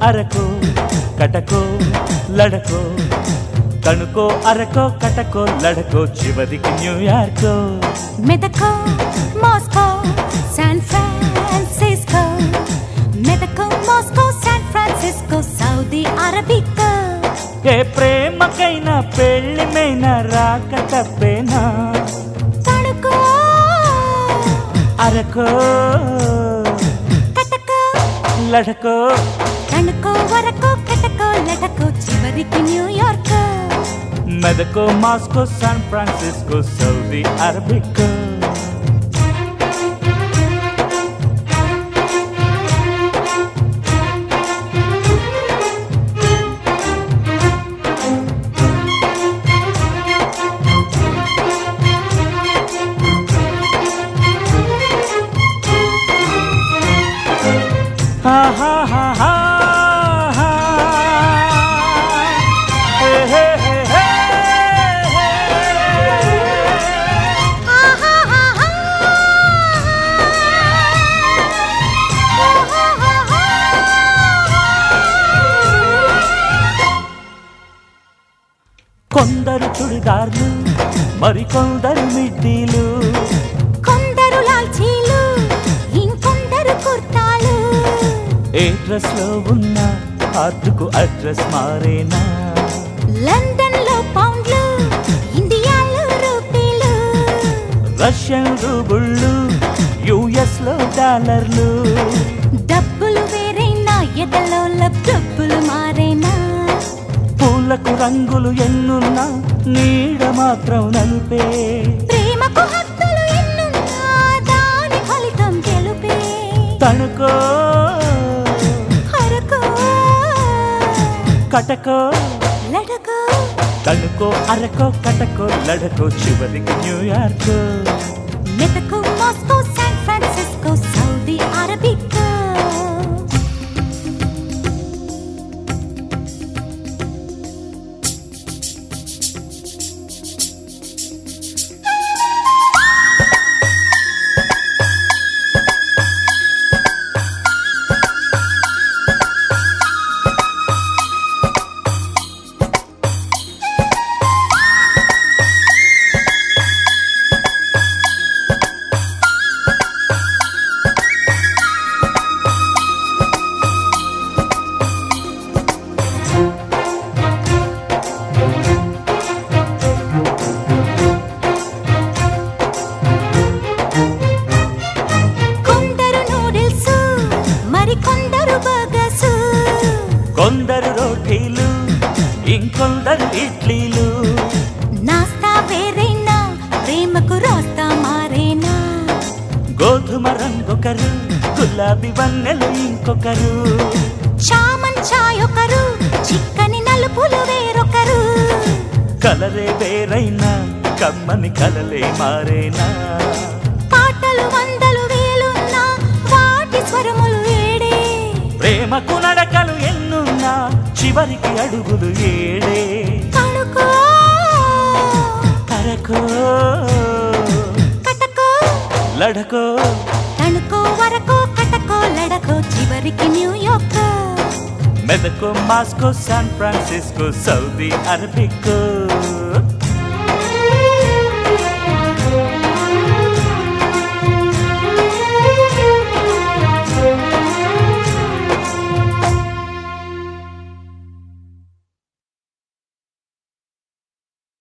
అరకో కటకో లడకో తణుకో అరకో కటకో లడకో చివరికి న్యూయార్కో మెదకో మాస్కో శాన్ ఫ్రాన్సిస్కో మెదకో మాస్కో శాన్ ఫ్రాన్సిస్కో సౌదీ అరబికో ఏ ప్రేమకైనా పెళ్ళిమైనా రాక తప్పేనా తణుకో అరకో కటకో లడకో తణుకో వరకో కటకో లటకో చివరికి న్యూయార్క్ మెదకో మాస్కో శాన్ ఫ్రాన్సిస్కో సౌదీ అరబికో హా హా హా హా హా. హే హే హే హే హే. కొందరు చుడిదార్లు మరికొందరు మిడ్డీలు కొందరు లాల్చీలు ఇంకొందరు కుర్తాలు ఏ డ్రెస్ లో ఉన్న హార్ట్కు అడ్రస్ మారేనా లండన్ లో పౌండ్లు ఇండియాలో రూపీలు రష్యన్ రూబుళ్ళు యుఎస్ లో డాలర్లు డబ్బులు వేరైనా ఎదలో డబ్బులు మారేనా పూలకు రంగులు ఎన్నున్నా నీడ మాత్రం నలుపే ప్రేమకు హద్దులు ఎన్నున్నా దాని ఫలితం గెలుపే తణుకో హరకో కటకో లడకో తణుకో అరకో కటకో లడకో చివరికి న్యూయార్క్ మెతకు మాస్కో శాన్ ఫ్రాన్సిస్కో సౌదీ అరబికో కొందరు నూడిల్స్ మరి కొందరు బర్గర్స్ కొందరు రోటీలు ఇంకొందరు ఇడ్లీలు నాస్తా వేరైనా ప్రేమకు రాస్తా మారేనా గోధుమ రంగొకరు గులాబీ వన్నెలు ఇంకొకరు చామన్ చాయ్ ఒకరు చిక్కని నలుపులు వేరొకరు కలరే వేరైనా కమ్మని కలలే మారేనా పాటలు వందలు వేలున్నా వాటి స్వరములు ఏడే ప్రేమకు నడకలు ఎన్నున్నా చివరికి అడుగులు ఏడే కణుకో కరకో కటకో లడకో తణుకో వరకో కటకో లడకో చివరికి న్యూయార్క్ మెదకో మాస్కో శాన్ ఫ్రాన్సిస్కో సౌదీ అరబికో